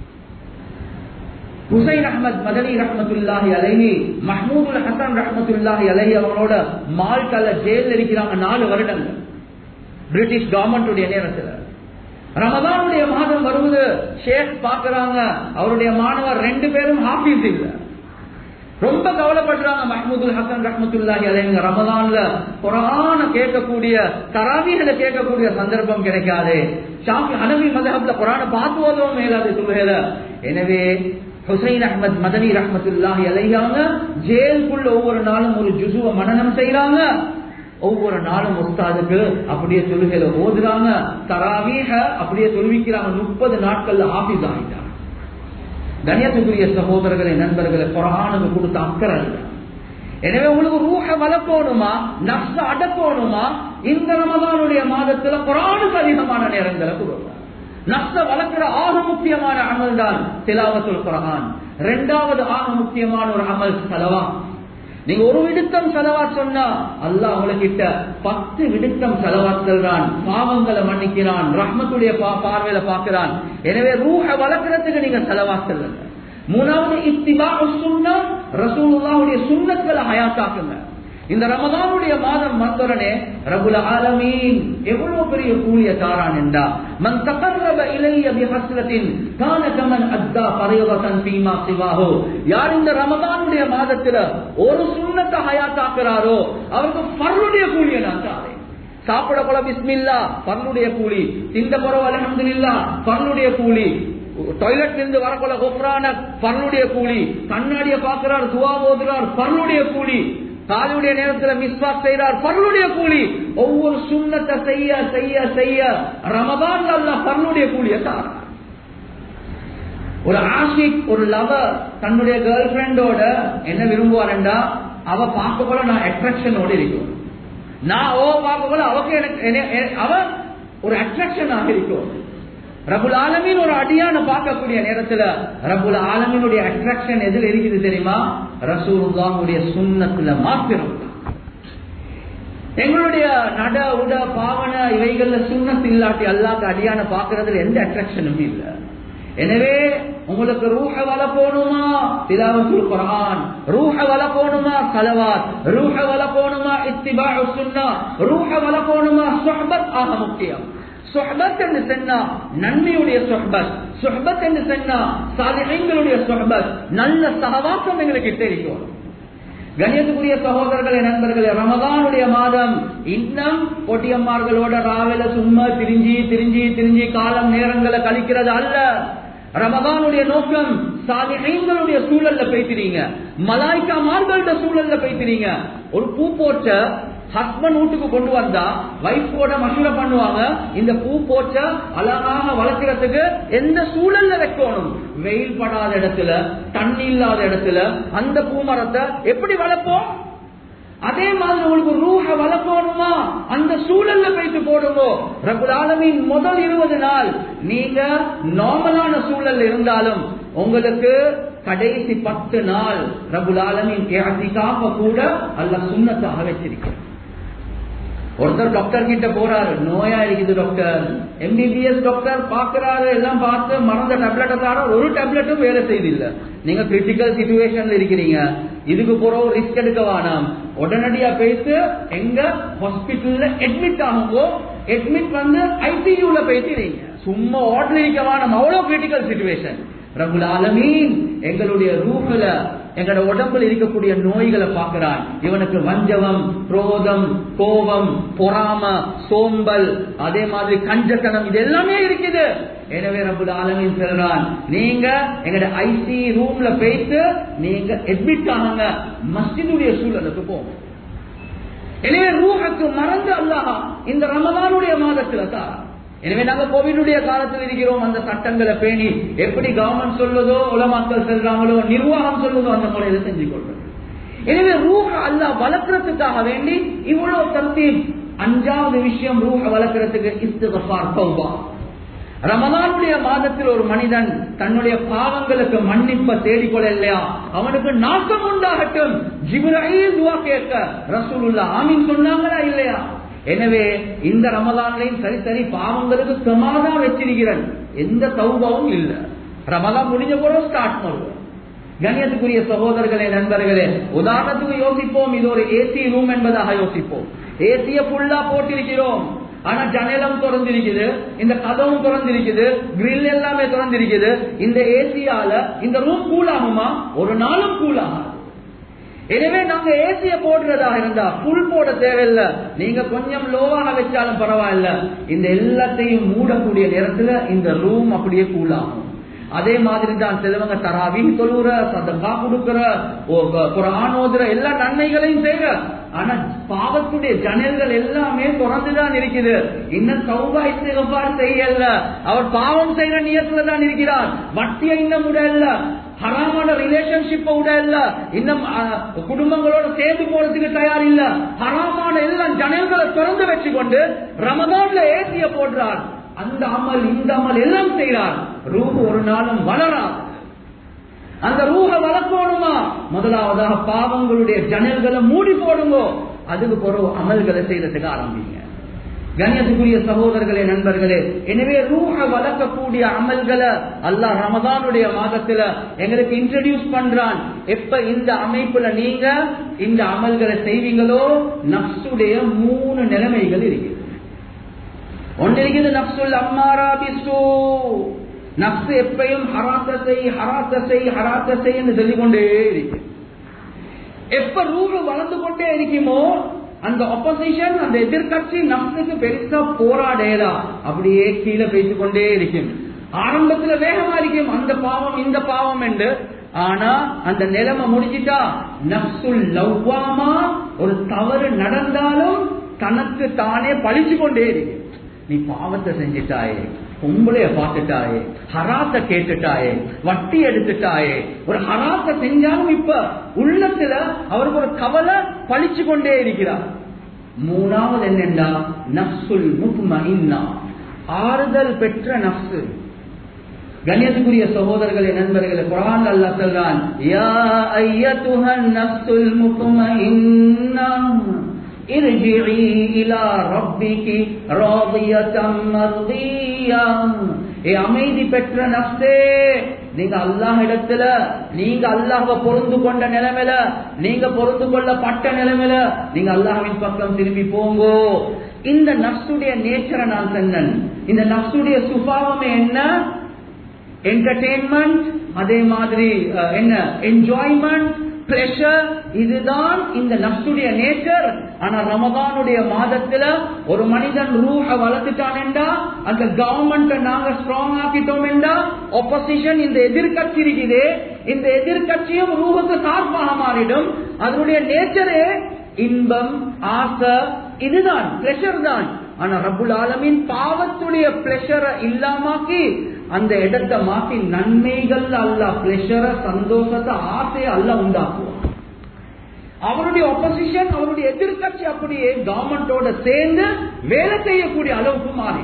ஹுசைன் அஹமத் மதனி ரஹமத்துல்லாஹி அலைஹி மஹமூதுல் ஹசன் ரஹமத்துல்லாஹி அலைஹி அவங்களோட மால்டால ஜெயில இருக்கிறாங்க நாலு வருடங்கள் பிரிட்டிஷ் கவர்மெண்டுடைய நேரத்துல ரமதானுடைய மாதம் வருவது ஷேக் பாக்குறாங்க அவருடைய மாணவர் ரெண்டு பேரும் ஹாஃபீஸ் இல்ல ரொம்ப கவலைப்படுறாங்க மஹமூதுல் ஹசன் ரஹமத்துல்லாஹி அலைஹி ரமதான்ல குரான கேட்கக்கூடிய தராவிகளை கேட்கக்கூடிய சந்தர்ப்பம் கிடைக்காது ஷாஃபி ஹனவி மதஹப்ல குரான பார்த்து ஓதவும் மேலாது சொல்லுகையில எனவே ஹுசைன் அஹமத் மதனி ரஹமத்துல்லாஹி அலையாங்க ஜெயிலுக்குள்ள ஒவ்வொரு நாளும் ஒரு ஜுசுவ மனநம் செய்யறாங்க ஒவ்வொரு நாளும் உஸ்தாதுக்கு அப்படியே தொழுகையில ஓதுறாங்க தராவீக அப்படியே தொழுவிக்கிறாங்க முப்பது நாட்கள்ல ஆபீஸ் ஆகிட்டாங்க கணியத்துக்குரிய சகோதரர்களை நண்பர்களை குரானுக்கு கொடுத்த அக்கறை இல்லை எனவே உங்களுக்கு ரூஹ வளர்க்கணுமா நப்ச அடக்கணுமா இந்த ரமதானுடைய மாதத்துல குரானுக்கு அதிகமான நேரங்களை கொடுங்க நப்ச வளர்க்கிற ஆக முக்கியமான அமல் தான் திலாவத்துல் குரான் இரண்டாவது ஆக முக்கியமான ஒரு அமல் செலவா நீங்க ஒரு விடுத்தம் செலவா சொன்னா அல்லாஹ் உங்ககிட்ட பத்து விடுத்தம் செலவாக்கள் தான் பாவங்களை மன்னிக்கிறான் ரஹ்மத்துடைய பா- பார்வையில பார்க்கிறான் எனவே ரூஹ வளர்க்கறதுக்கு நீங்க செலவாக்கல் மூணாவது இத்திபா சுன்னா ரசூலுல்லாவுடைய சுண்ணத்களை ஹயாத்தாக்குங்க இந்த ரமதானுடைய மாதம் வந்தோடனே ரபுல் ஆலமீன் எவ்வளவு பெரிய கூலிய தாரான் என்றா மன் தகர்ரப இலைய பிஹஸ்ரத்தின் கான கமன் அத்தா பரையவசன் பீமா சிவாஹோ யார் இந்த ரமதானுடைய மாதத்துல ஒரு சுண்ணத்தை ஹயாத்தாக்குறாரோ அவருக்கு பருடைய கூலிய நான் தாரேன் சாப்பிட போல பிஸ்மில்லா பருடைய கூலி திண்ட போறவ அலமதுல்லா பருடைய கூலி டாய்லெட்ல இருந்து வரக்குள்ள கொப்ரான பருடைய கூலி கண்ணாடிய பாக்குறார் துவா ஓதுறார் பருடைய கூலி காலுடைய நேரத்துல மிஸ்வாக் செய்யறார் பருளுடைய கூலி ஒவ்வொரு சுண்ணத்தை செய்ய செய்ய செய்ய ரமதான் அல்ல பருளுடைய கூலிய தாரார் ஒரு ஆஷிக் ஒரு லவர் தன்னுடைய கேர்ள் ஃபிரெண்டோட என்ன விரும்புவாருண்டா அவ பார்க்க போல நான் அட்ராக்ஷனோட இருக்கும் நான் ஓ பார்க்க போல அவக்கு எனக்கு என்ன- எ- அவ ஒரு அட்ராக்ஷனாக இருக்கும் ரபுல் ஆலமீன் ஒரு அடியான பார்க்கக்கூடிய நேரத்துல ரபுல் ஆலமீனுடைய அட்ராக்ஷன் எதுல இருக்குது தெரியுமா ரசூலுல்லாஹுடைய சுண்ணத்துல மாத்திரம் எங்களுடைய நட உட பாவன இவைகள்ல சுண்ணத்து இல்லாட்டி அல்லாத அடியான பாக்குறதுல எந்த அட்ராக்ஷனும் இல்ல எனவே உங்களுக்கு ரூஹ வல போணுமா திலாவத்துல் குர்ஆன் ரூஹ வல போணுமா சலவாத் ரூஹ வல போணுமா இத்திபாஉ சுன்னா ரூஹ வல போணுமா சுஹபத் ஆக முக்கியம் சுஹபத் என்று சொன்னா நன்மையுடைய சுஹபத் சுஹபத் என்று சொன்னா சாலிஹீன்களுடைய சுஹபத் நல்ல சகவாசம் எங்களுக்கு தெரியும் கணியத்துக்குரிய சகோதரர்களே நண்பர்களே ரமதானுடைய மாதம் இன்னும் பொட்டியம்மார்களோட ராவில சும்மா திரிஞ்சி திரிஞ்சி திரிஞ்சி காலம் நேரங்களை கழிக்கிறது அல்ல ரமதானுடைய நோக்கம் சாலிஹீன்களுடைய சூழல்ல பேசுறீங்க மலாய்க்கா மார்களோட சூழல்ல பேசுறீங்க ஒரு பூ போட்ட ஹஸ்பண்ட் வீட்டுக்கு கொண்டு வந்தா வைஃபோட மசூர பண்ணுவாங்க இந்த பூ போட்ட அழகாக வளர்க்கறதுக்கு எந்த சூழல்ல வைக்கணும் வெயில் படாத இடத்துல தண்ணி இல்லாத இடத்துல அந்த பூ மரத்தை எப்படி வளர்ப்போம் அதே மாதிரி உங்களுக்கு ரூஹ வளர்க்கணுமா அந்த சூழல்ல போயிட்டு போடுங்கோ ரகுல் ஆலமின் முதல் இருபது நாள் நீங்க நார்மலான சூழல் இருந்தாலும் உங்களுக்கு கடைசி பத்து நாள் ரபுல் ஆலமின் கூட அல்ல சுண்ணத்தாக வச்சிருக்கிறேன் ஒருத்தர் டாக்டர் கிட்ட போறாரு நோயா இருக்குது டாக்டர் எம்பிபிஎஸ் டாக்டர் பாக்குறாரு எல்லாம் பார்த்து மறந்த டேப்லெட்டை தர ஒரு டேப்லெட்டும் வேலை செய்தில்ல நீங்க கிரிட்டிக்கல் சுச்சுவேஷன்ல இருக்கிறீங்க இதுக்கு போற ரிஸ்க் எடுக்க வேணாம் உடனடியா பேசி எங்க ஹாஸ்பிட்டல்ல அட்மிட் ஆகுங்கோ அட்மிட் வந்து ஐசியூல பேசுறீங்க சும்மா ஓட்டல இருக்க வேணாம் அவ்வளவு கிரிட்டிக்கல் சுச்சுவேஷன் ரகுல் ஆலமீன் எங்களுடைய ரூஹல எங்களோட உடம்புல இருக்கக்கூடிய நோய்களை பார்க்கிறான் இவனுக்கு வஞ்சகம் குரோதம் கோபம் பொறாம சோம்பல் அதே மாதிரி கஞ்சத்தனம் இது எல்லாமே இருக்குது எனவே ரபுல் ஆலமீன் சொல்றான் நீங்க எங்கட ஐசி ரூம்ல போயிட்டு நீங்க அட்மிட் ஆகுங்க மஸ்ஜிதுடைய சூழலுக்கு போங்க எனவே ரூஹுக்கு மறந்து அல்லாஹ் இந்த ரமதானுடைய மாதத்துல தான் எனவே நாங்க கோவிடுடைய காலத்தில் இருக்கிறோம் அந்த சட்டங்களை பேணி எப்படி கவர்மெண்ட் சொல்லுதோ உலமாக்கள் செல்றாங்களோ நிர்வாகம் சொல்லுதோ அந்த முறையில செஞ்சு கொள்றோம் எனவே ரூஹ அல்லாஹ் வளர்க்கறதுக்காக வேண்டி இவ்வளவு தர்த்தீப் அஞ்சாவது விஷயம் ரூஹ வளர்க்கறதுக்கு இஸ்திகஃபார் தௌபா ரமலானுடைய மாதத்தில் ஒரு மனிதன் தன்னுடைய பாவங்களுக்கு மன்னிப்ப தேடிக்கொள்ள இல்லையா அவனுக்கு நாட்டம் உண்டாகட்டும் ஜிப்ராஹிம் துவா கேட்க ரசூலுல்லா ஆமீன் சொன்னாங்களா இல்லையா எனவே இந்த ரமலான்லையும் சரி சரி பாவங்களுக்கு சமாதான் வச்சிருக்கிறேன் எந்த தௌபாவும் இல்ல ரமலான் முடிஞ்ச போற ஸ்டார்ட் பண்ணுவோம் கண்ணியத்துக்குரிய சகோதரர்களே நண்பர்களே உதாரணத்துக்கு யோசிப்போம் இது ஒரு ஏசி ரூம் என்பதாக யோசிப்போம் ஏசிய ஃபுல்லா போட்டிருக்கிறோம் ஆனா ஜன்னலம் திறந்திருக்குது இந்த கதவும் திறந்திருக்குது கிரில் எல்லாமே திறந்திருக்குது இந்த ஏசியால இந்த ரூம் கூலாகுமா ஒரு நாளும் கூலாகாது எனவே நாங்க ஏசிய போடுறதாக இருந்தா புல் போட தேவையில்லை நீங்க கொஞ்சம் லோவாக வச்சாலும் பரவாயில்ல இந்த எல்லாத்தையும் மூடக்கூடிய நேரத்துல இந்த ரூம் அப்படியே கூலாகும் அதே மாதிரி தான் சிலவங்க தராவி தொழுற சதங்கா கொடுக்கிற குரான் ஓதுற எல்லா நன்மைகளையும் செய்யற ஆனா பாவத்துடைய ஜன்னல்கள் எல்லாமே திறந்துதான் இருக்குது இன்னும் சௌபா இஸ்திகபார் செய்யல அவர் பாவம் செய்யற நியத்துல தான் இருக்கிறார் வட்டியை இன்னும் உடல்ல ஹராமான ரிலேஷன்ஷிப்ப உடல்ல இன்னும் குடும்பங்களோட சேர்ந்து போறதுக்கு தயார் இல்ல ஹராமான எல்லாம் ஜன்னல்களை திறந்து வச்சு கொண்டு ரமதான்ல ஏசிய போடுறார் அந்த அமல் இந்த அமல் எல்லாம் செய்கிறார் ரூஹ் ஒரு நாளும் வளராது அந்த ரூஹ வளர்க்கணுமா முதலாவதாக பாவங்களுடைய ஜன்னல்களை மூடி போடுங்க அதுக்கு பிறகு அமல்களை செய்யறதுக்கு ஆரம்பிங்க கண்ணியத்துக்குரிய சகோதரர்களே நண்பர்களே எனவே ரூஹ வளர்க்கக்கூடிய அமல்களை அல்லாஹ் ரமதானுடைய மாதத்துல எங்களுக்கு இன்ட்ரடியூஸ் பண்றான் எப்ப இந்த அமைப்புல நீங்க இந்த அமல்களை செய்வீங்களோ நப்சுடைய மூணு நிலைமைகள் இருக்குது ஒன்றிருக்கிறது நப்சுல் அம்மாரா பிசு நப்சு எப்பையும் ஹராத்தசை ஹராத்தசை ஹராத்தசை என்று சொல்லிக் கொண்டே இருக்கு எப்ப ரூபு வளர்ந்து கொண்டே இருக்குமோ அந்த ஆப்போசிஷன் அந்த எதிர்கட்சி நப்சுக்கு பெருசா போராடேதா அப்படியே கீழே பேசிக் கொண்டே இருக்கும் ஆரம்பத்துல வேகமா இருக்கும் அந்த பாவம் இந்த பாவம் என்று ஆனா அந்த நிலைமை முடிஞ்சிட்டா நப்சுல் லவ்வாமா ஒரு தவறு நடந்தாலும் தனக்கு தானே பழிச்சு கொண்டே இருக்கு நீ பாவத்தை செஞ்சிட்டாயே பொம்பளைய பார்த்துட்டாயே ஹராத்த கேட்டுட்டாயே வட்டி எடுத்துட்டாயே ஒரு ஹராத்த செஞ்சாலும் இப்ப உள்ளத்துல அவருக்கு ஒரு கவலை பழிச்சு கொண்டே இருக்கிறார் மூணாவது என்னென்னா நப்சுல் முக்மஇன்னா ஆறுதல் பெற்ற நப்சு கண்ணியத்துக்குரிய சகோதரர்களே நண்பர்களே குரான் அல்லா சொல்றான் யா ஐயத்துஹன் நப்சுல் முக்மஇன்னா ارجعي الى ربك راضية مرضية ஏ அமைதி பெற்ற நப்சே நீங்க அல்லாஹ் இடத்துல நீங்க அல்லாஹ்வ பொருந்து கொண்ட நிலைமையில நீங்க பொருந்து கொள்ளப்பட்ட நிலைமையில நீங்க அல்லாஹ்வின் பக்கம் திரும்பி போங்கோ இந்த நப்சுடைய நேச்சரை நான் சொன்னேன் இந்த நப்சுடைய சுபாவமே என்ன என்டர்டெயின்மெண்ட் அதே மாதிரி என்ன என்ஜாய்மெண்ட் பிளஷர் இதுதான் இந்த நப்சுடைய நேச்சர் ஆனா ரமதானுடைய மாதத்துல ஒரு மனிதன் ரூஹ வளர்த்துட்டான்டா அந்த கவர்மெண்ட் நாங்க ஸ்ட்ராங் ஆக்கிட்டோம்டா ஒப்போசிஷன் இந்த எதிர்கட்சி இருக்குது இந்த எதிர்கட்சியும் ரூஹுக்கு சார்பாக மாறிடும் அதனுடைய நேச்சரே இன்பம் ஆசை இதுதான் பிளஷர் தான் ஆனா ரபுல் ஆலமின் பாவத்துடைய பிளஷரை இல்லாமாக்கி அந்த இடத்தை மாத்தி நன்மைகள் அல்ல பிளஷரை சந்தோஷத்தை ஆசையை அல்ல உண்டாக்குவான் அவருடைய ஒப்போசிஷன் அவருடைய எதிர்கட்சி அப்படியே கவர்மெண்டோட சேர்ந்து வேலை செய்யக்கூடிய அளவுக்கு மாறி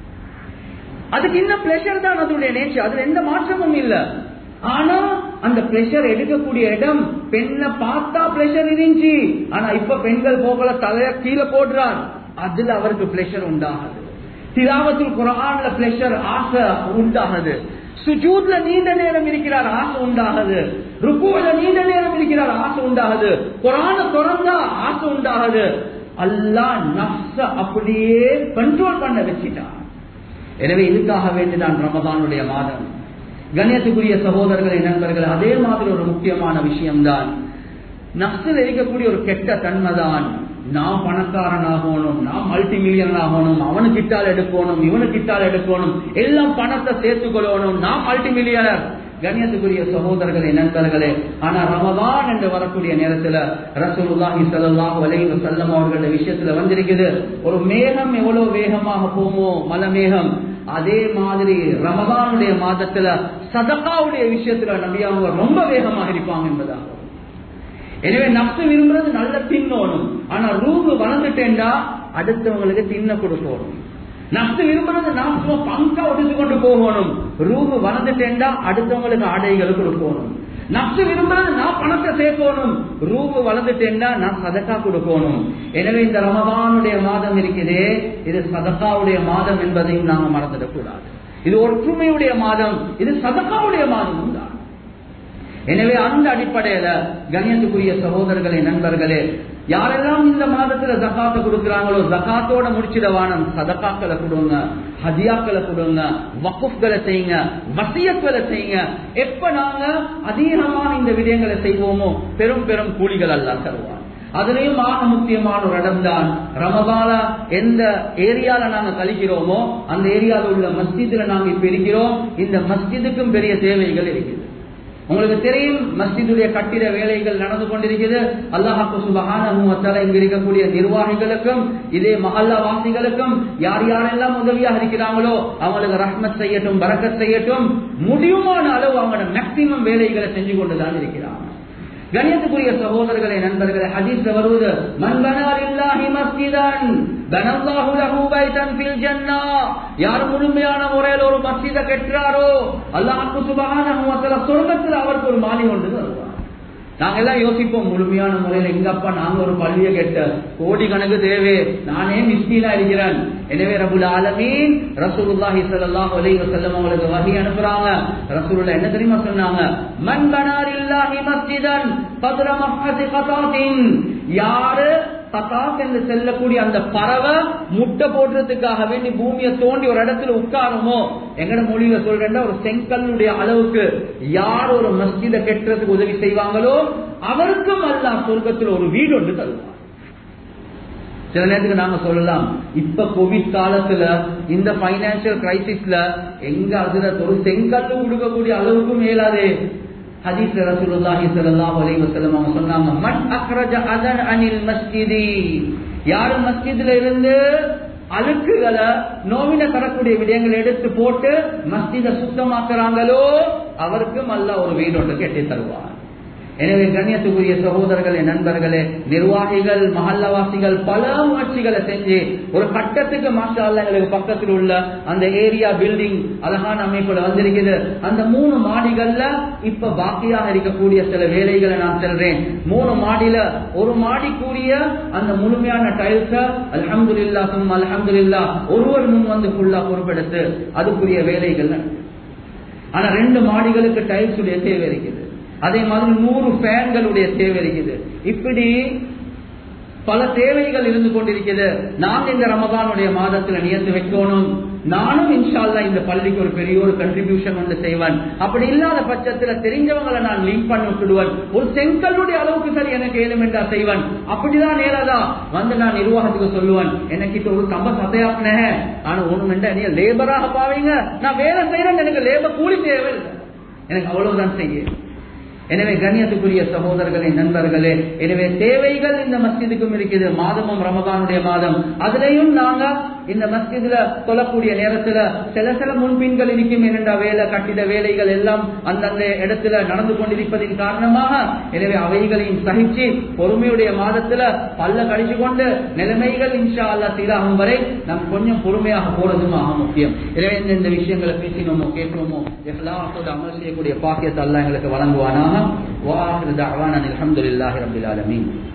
அதுக்கு இன்னும் பிளஷர் தான் அதனுடைய நேச்சர் அதுல எந்த மாற்றமும் இல்ல ஆனா அந்த பிளஷர் எடுக்கக்கூடிய இடம் பெண்ணை பார்த்தா பிளஷர் இருந்துச்சு ஆனா இப்ப பெண்கள் போகல தலைய கீழே போடுறான் அதுல அவருக்கு பிளஷர் உண்டாகுது திலாவத்தில் குரான்ல பிளஷர் ஆசை உண்டாகுது சுஜூத்ல நீண்ட நேரம் இருக்கிறார் ஆசை உண்டாகுது ருக்குல நீண்ட நேரம் இருக்கிறார் ஆசை உண்டாகுது குரான திறந்தா ஆசை உண்டாகுது அல்லா நப்ச அப்படியே கண்ட்ரோல் பண்ண வச்சிட்டான் எனவே இதுக்காக வேண்டி நான் ரமதானுடைய மாதம் கண்ணியத்துக்குரிய சகோதரர்களை நண்பர்கள் அதே மாதிரி ஒரு முக்கியமான விஷயம்தான் நப்சில் இருக்கக்கூடிய ஒரு கெட்ட தன்மை தான் நான் பணக்காரன் ஆகணும் நான் மல்டி மில்லியன் ஆகணும் அவனுக்கு கிட்டால் எடுக்கணும் இவனுக்கு கிட்டால் எடுக்கணும் எல்லாம் பணத்தை சேர்த்துக் கொள்ளணும் நான் மல்டி மில்லியனர் கண்ணியத்துக்குரிய சகோதரர்களே நண்பர்களே ஆனா ரமதான் என்று வரக்கூடிய நேரத்துல ரசூலுல்லாஹி ஸல்லல்லாஹு அலைஹி வஸல்லம் அவர்களுடைய விஷயத்துல வந்திருக்குது ஒரு மேகம் எவ்வளவு வேகமாக போமோ மலை மேகம் அதே மாதிரி ரமதானுடைய மாதத்துல சதகாவுடைய விஷயத்துல நபி அவங்க ரொம்ப வேகமாக இருப்பாங்க என்பதாக எனவே நப்சு விரும்புறது நல்ல தின்னோணும் ஆனா ரூபு வளர்ந்துட்டேன்டா அடுத்தவங்களுக்கு தின்ன கொடுக்கணும் நப்சு விரும்புறது நாம் சும்மா பங்கா ஒடிச்சு கொண்டு போகணும் ரூபு வளர்ந்துட்டேன்டா அடுத்தவங்களுக்கு ஆடைகள் கொடுக்கணும் நப்சு விரும்புறது நான் பணத்தை சேர்க்கணும் ரூபு வளர்ந்துட்டேன்னா நான் சதக்கா கொடுக்கணும் எனவே இந்த ரமதானுடைய மாதம் இருக்குதே இது சதக்காவுடைய மாதம் என்பதையும் நாங்க மறந்துடக்கூடாது இது ஒற்றுமையுடைய மாதம் இது சதக்காவுடைய மாதம் தான் எனவே அந்த அடிப்படையில கண்ணியத்துக்குரிய சகோதரர்களே நண்பர்களே யாரெல்லாம் இந்த மாதத்துல ஜக்காத்தை கொடுக்கிறாங்களோ ஜக்காத்தோட முடிச்சிடவானம் சதக்காக்களை கொடுங்க ஹதியாக்களை கொடுங்க வக்குஃப்களை செய்யுங்க வசியக்களை செய்யுங்க எப்ப நாங்க அதிகமான இந்த விடயங்களை செய்வோமோ பெரும் பெரும் கூலிகள் எல்லாம் தருவாங்க அதுலயும் ஆக முக்கியமான ஒரு இடம் தான் ரமபாலா எந்த ஏரியால நாங்க கழிக்கிறோமோ அந்த ஏரியாவில் உள்ள மஸ்ஜிதுல நாங்க இப்ப இருக்கிறோம் இந்த மஸ்ஜிதுக்கும் பெரிய தேவைகள் இருக்குது உங்களுக்கு தெரியும் மஸ்ஜிதுடைய கட்டிட வேலைகள் நடந்து கொண்டிருக்கிறது அல்லாஹாக்கு சுபகான இங்க இருக்கக்கூடிய நிர்வாகிகளுக்கும் இதே மஹல்லா வாசிகளுக்கும் யார் யாரெல்லாம் உதவியாக இருக்கிறாங்களோ அவங்களுக்கு ரஹ்மத் செய்யட்டும் பரக்கத் செய்யட்டும் முடியுமான அளவு அவங்களோட மேக்சிமம் வேலைகளை செஞ்சு கொண்டுதான் இருக்கிறாங்க கணியத்துக்குரிய சகோதரர்களே நண்பர்களே ஹதீஸ் வருவது மன்பனார் இல்லாஹி மஸ்ஜிதன் பனல்லாஹு லஹு பைதன் ஃபில் ஜன்னah யார் முழுமையான முறையில் ஒரு மஸ்ஜிதை கட்டுறாரோ அல்லாஹ் சுப்ஹானஹு வ தஆலா சொர்க்கத்தில் அவருக்கு ஒரு மாளிகை ஒன்று தருவார் நாங்க எல்லாம் யோசிப்போம் முழுமையான முறையில் எங்கப்பா நாங்க ஒரு பள்ளியை கெட்ட கோடி கணக்கு தேவை நானே மிஸ்கீனா இருக்கிறேன் எனவே ரபுல் ஆலமீன் ரசூலுல்லாஹி ஸல்லல்லாஹு அலைஹி வஸல்லம் அவங்களுக்கு வஹி அனுப்புறாங்க ரசூலுல்லாஹ் என்ன தெரியுமா சொன்னாங்க மன் பனாரில்லாஹி மஸ்ஜிதன் கத்ர மஹதி கதாத்தின் யாரு கதாத் என்று செல்லக்கூடிய அந்த பறவை முட்டை போடுறதுக்காக வேண்டி பூமியை தோண்டி ஒரு இடத்துல உட்காருமோ எங்கட மொழியில சொல்றேன்னா ஒரு செங்கல்லுடைய அளவுக்கு யார் ஒரு மஸ்ஜித கெட்டுறதுக்கு உதவி செய்வாங்களோ அவருக்கும் அல்ல சொர்க்கத்தில் ஒரு வீடு ஒன்று தருவார் சில நேரத்துக்கு நாங்க சொல்லலாம் இப்ப கோவிட் காலத்துல இந்த பைனான்சியல் கிரைசிஸ்ல எங்க அதுல ஒரு செங்கல்லு கொடுக்கக்கூடிய அளவுக்கு மேலாதே ஹதீஸ் ரசூலுல்லாஹி ஸல்லல்லாஹு அலைஹி வஸல்லம் அவங்க சொன்னாங்க மன் அக்ரஜ அதன் அனில் மஸ்ஜிதி யார் மஸ்ஜித்ல இருந்து அழுக்குகளை நோவின தரக்கூடிய விடயங்களை எடுத்து போட்டு மஸ்ஜித சுத்தமாக்குறாங்களோ அவருக்கும் அல்ல ஒரு வீடு ஒன்று கட்டி தருவார் எனவே கண்ணியத்துக்குரிய சகோதரர்களே நண்பர்களே நிர்வாகிகள் மஹல்லவாசிகள் பல முயற்சிகளை செஞ்சு ஒரு கட்டத்துக்கு மாஷா எங்களுக்கு பக்கத்தில் உள்ள அந்த ஏரியா பில்டிங் அழகான அமைப்புல வந்திருக்குது அந்த மூணு மாடிகள்ல இப்ப பாக்கியாக இருக்கக்கூடிய சில வேலைகளை நான் செல்றேன் மூணு மாடியில ஒரு மாடிக்குரிய அந்த முழுமையான டைல்ஸ அலமதுல்லா சும் அலமதுல்லா ஒருவர் முன் வந்து ஃபுல்லா பொறுப்பெடுத்து அதுக்குரிய வேலைகள் ஆனா ரெண்டு மாடிகளுக்கு டைல்ஸ் உடைய தேவை இருக்குது அதே மாதிரி நூறு ஃபேன்களுடைய தேவை இருக்குது இப்படி பல தேவைகள் இருந்து கொண்டிருக்கிறது நான் இந்த ரமதானுடைய மாதத்துல நியத்து வைக்கணும் நானும் இன்ஷால்லா இந்த பள்ளிக்கு ஒரு பெரிய ஒரு கண்ட்ரிபியூஷன் வந்து செய்வேன் அப்படி இல்லாத பட்சத்துல தெரிஞ்சவங்களை நான் லிங்க் பண்ணி விட்டுடுவேன் ஒரு செங்கல்லுடைய அளவுக்கு சரி எனக்கு ஏழும் என்றா செய்வேன் அப்படிதான் நேரதா வந்து நான் நிர்வாகத்துக்கு சொல்லுவேன் எனக்கு ஒரு கம்ப சதையாப்பின ஆனா ஒண்ணு நீ லேபராக பாவீங்க நான் வேலை செய்யறேன் எனக்கு லேபர் கூலி தேவை எனக்கு அவ்வளவுதான் செய்ய எனவே கண்ணியத்துக்குரிய சகோதரர்களே நண்பர்களே எனவே தேவைகள் இந்த மஸ்ஜிதுக்கும் இருக்குது மாதமும் ரமதானுடைய மாதம் அதுலயும் நாங்க இந்த மஸ்ஜிதுல சொல்லக்கூடிய நேரத்துல சில சில முன்பின்கள் இருக்கும் என்னென்ற வேலை கட்டிட வேலைகள் எல்லாம் அந்தந்த இடத்துல நடந்து கொண்டிருப்பதின் காரணமாக எனவே அவைகளையும் சகிச்சு பொறுமையுடைய மாதத்துல பல்ல கழிச்சு கொண்டு நிலைமைகள் இன்ஷா அல்லா சீராகும் வரை நாம் கொஞ்சம் பொறுமையாக போறதும் ஆக முக்கியம் எனவே இந்த விஷயங்களை பேசினோமோ கேட்கணுமோ எல்லாத்தோட அமல் செய்யக்கூடிய பாக்கியத்தை அல்ல எங்களுக்கு வழங்குவானாக வாஹிர் தஅவானா அல்ஹம்துலில்லாஹி ரப்பில் ஆலமீன்